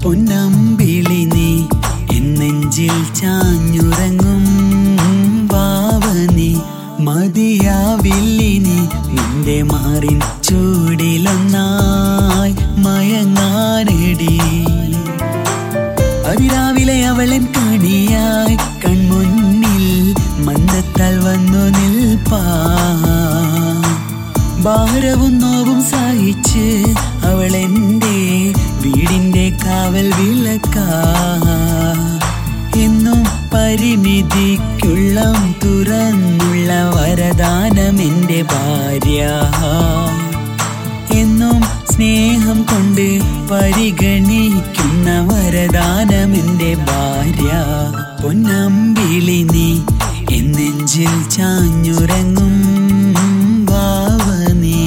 പൊന്നമ്പിളി നീ എന്നെഞ്ചിൽ ചാഞ്ഞുറങ്ങും വാവനി മതിയാവില്ലിനി നിന്റെ മാറിൻ ചൂടിലൊന്നായി മയങ്ങാനെടി അതിരാവിലെ അവളൻ കണിയായി കൺമുന്നിൽ മന്ദത്താൽ വന്നു നിൽപ്പാ ഭാരവും നോവും സഹിച്ച് അവൾ എൻ്റെ വീടിൻ്റെ കാവൽ വിളക്കാ എന്നും പരിമിതിക്കുള്ളം തുറന്നുള്ള വരദാനം എൻ്റെ ഭാര്യ എന്നും സ്നേഹം കൊണ്ട് പരിഗണിക്കുന്ന വരദാനം എൻ്റെ ഭാര്യ പൊന്നമ്പിളി നീ എന്നെഞ്ചിൽ ചാഞ്ഞുറങ്ങും വാവനീ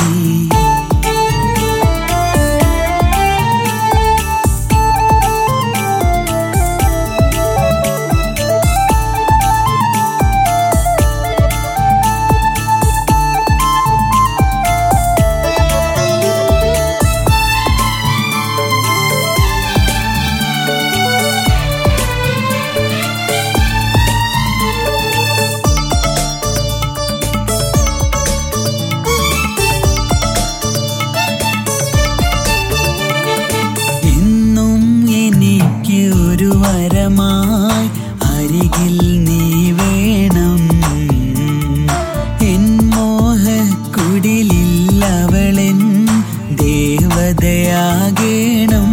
എന്നും എനിക്ക് ഒരു വരമായി അരികിൽ നീ വേണം എൻ മോഹക്കുടിലിൽ അവളെൻ ദേവതയാകേണം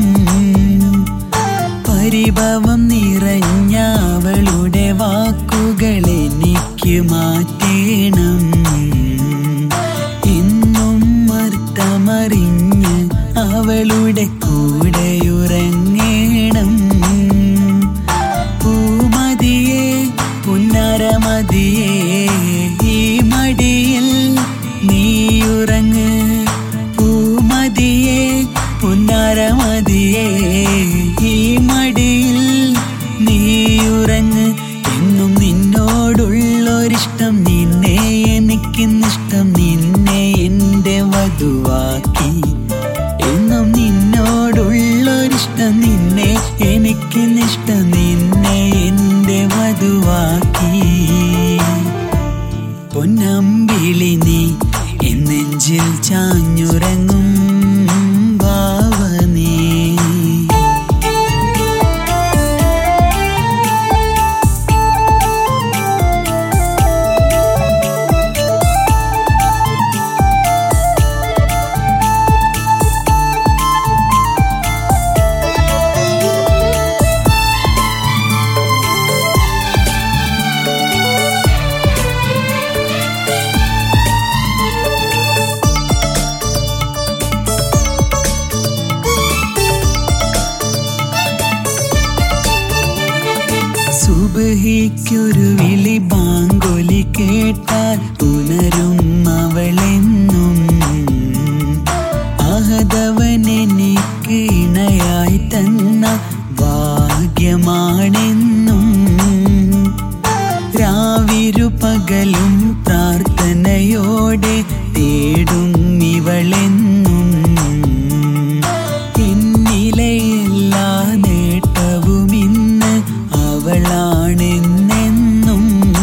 പരിഭവം നിറഞ്ഞ അവളുടെ വാക്കുകൾ എനിക്ക് മാറ്റേണം എന്നും അർത്ഥമറിഞ്ഞ് അവളുടെ കൂടെയുറങ്ങേണം പൂമതിയെ പുന്നരമതിയെ ഈ മടിയിൽ നീയുറങ്ങ് പൂമതിയെ പുന്നരമതിയെ ഈ മടിയിൽ നീയുറങ്ങ് എന്നും നിന്നോടുള്ളൊരിഷ്ടം നിന്നെ എനിക്കിന്നിഷ്ടം നിന്നെ എൻ്റെ വധുവാക്കി എന്നും നിന്നോടുള്ളൊരിഷ്ടം നിന്നെ എനിക്കിന്നിഷ്ടം നിന്നെ എൻ്റെ വധുവാക്കി പൊന്നമ്പിളി നീ എന്നെഞ്ചിൽ ചാഞ്ഞുറങ്ങും വാവനീ സുബഹിക്കൊരു വിളി ബാങ്കൊലി കേട്ടാൽ പുനരും അവളെന്നും അഹദവൻ എനിക്ക് ഇണയായി തന്ന ഭാഗ്യമാണെന്നും രാവിരു പകലും പ്രാർത്ഥനയോടെ തേടും ഇവളെന്നും എന്നിലെ എല്ലാ നേട്ടവും ഇന്ന് അവളാണെന്നെന്നും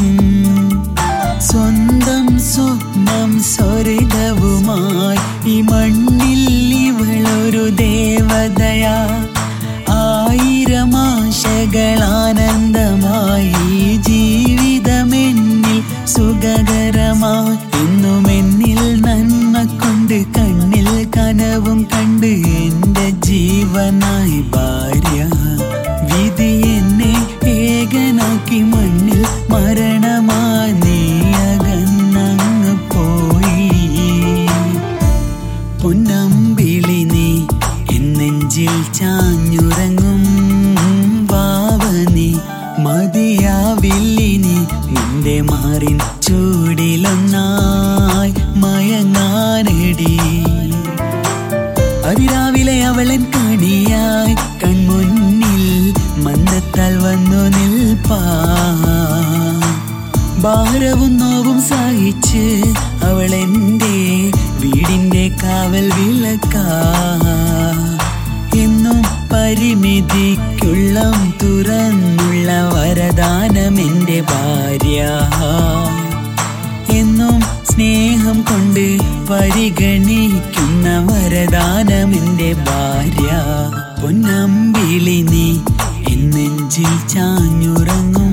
സ്വന്തം സ്വപ്നം സ്വർഗവുമായി ഈ മണ്ണിൽ ഇവളൊരു ദേവതയാ ആയിരം ആശകളാനന്ദമായി ഈ ജീവിതമെന്നിൽ സുഖകരമായി എന്നും എന്നിൽ നന്മ കൊണ്ട് കണ്ണിൽ കനവും കണ്ട് എൻ്റെ ജീവനായി ഭാര്യ വിധി എന്നെ ഏകനാക്കി മണ്ണിൽ മരണമായി നീ അകന്നങ്ങ് പോയി പൊന്നമ്പിളി നീ എന്നെഞ്ചിൽ ചാഞ്ഞുറങ്ങും വാവനി മതിയാവില്ലിനി നിന്റെ മാറിൻ ചൂടിലൊന്നായി മയങ്ങാനെടി അതിരാവിലെ അവളൻ കണിയായി കൺമുന്നിൽ മന്ദത്താൽ വന്നു നിൽപ്പാ ഭാരവും നോവും സഹിച്ച് അവൾ എൻ്റെ വീടിൻ്റെ കാവൽ വിളക്കാ എന്നും പരി പരിമിതിക്കുള്ളം തുറന്നുള്ള വരദാനം എൻ്റെ ഭാര്യ എന്നും സ്നേഹം കൊണ്ട് പരിഗണിക്കുന്ന വരദാനം എൻ്റെ ഭാര്യ പൊന്നമ്പിളി നീ എന്നെഞ്ചിൽ ചാഞ്ഞുറങ്ങും